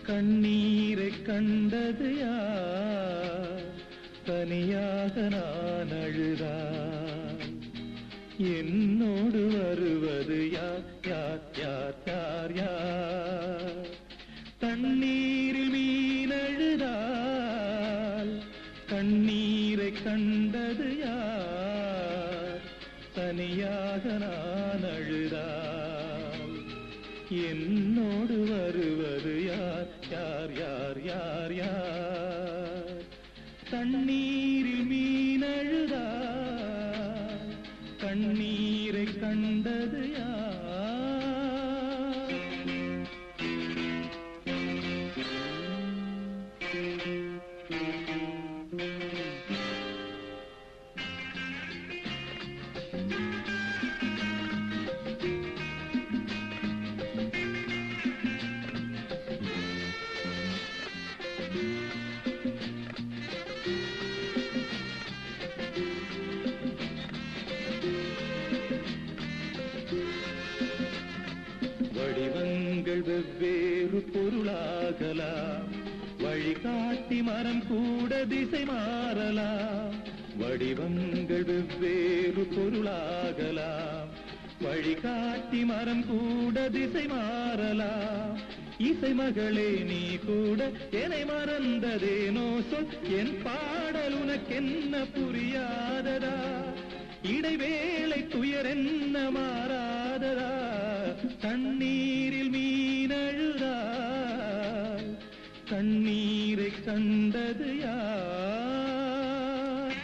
கண்ணீரை கண்டது யார் தனியாக நான் அழுதார் என்னோடு வருவது யார் யார் யார் யார் யார் தண்ணீரில் மீன் அழுதால் கண்ணீரை கண்டது யார் தனியாக நான் அழுதால் என்னோடு வருவது யார் யார் யார் யார் யார் தண்ணீரில் மீன் அழுதால் கண்ணீரை கண்டது யார் வடிவங்கள் வெவ்வேறு பொருளாகலாம் வழிகாட்டி மரம் கூட திசை மாறலாம் வடிவங்கள் வெவ்வேறு பொருளாகலாம் வழிகாட்டி மரம் கூட திசை மாறலாம் இசை மகளே நீ கூட என்னை மறந்ததேனோ சொல் என் பாடல் உனக்கென்ன புரியாததா இடைவேளை துயரென்ன மாறாததா தண்ணீரில் மீனழுதா கண்ணீரை கண்டது யார்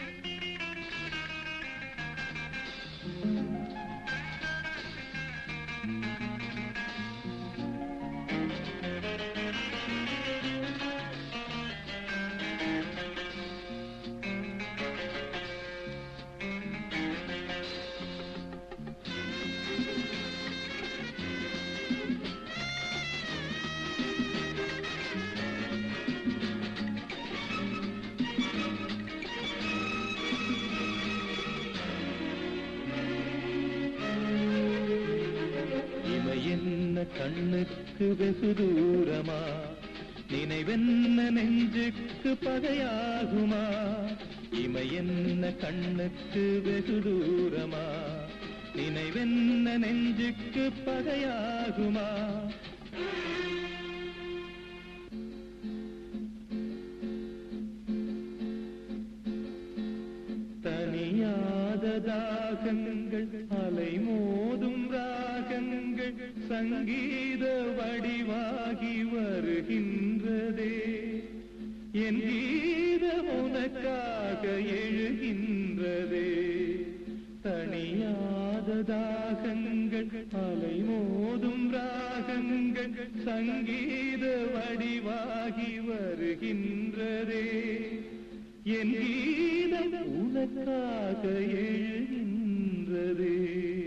இமை என்ன கண்ணுக்கு வெகு தூரமா நினைவென்ன நெஞ்சுக்கு பகையாகுமா இமை என்ன கண்ணுக்கு வெகு தூரமா நினைவென்ன நெஞ்சுக்கு பகையாகுமா தனியாத தாகங்கள் அலை மோதும் ராகங்கள் சங்கீத வடிவாகி வருகின்றதே என் கீதம் உனக்காக எழுகின்றதே தனியாத தாகங்கள் அலை மோதும் ராகங்கள் சங்கீத வடிவாகி வருகின்றதே என் கீதம் உனக்காக எழுகின்றதே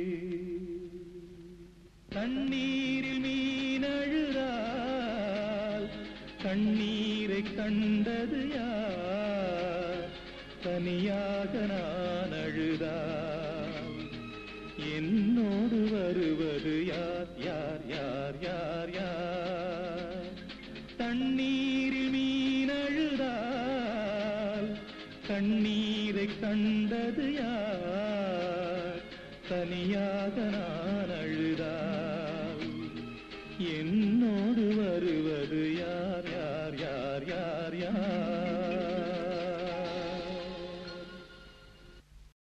தண்ணீரில் மீன் அழுதால் கண்ணீரை கண்டது யார் தனியாக நான் அழுதால் என்னோடு வருவது யார் யார் யார் யார் யார் தண்ணீரில் மீன் அழுதால் கண்ணீரை கண்டது யார் தனியாக நான் அழுதால் என்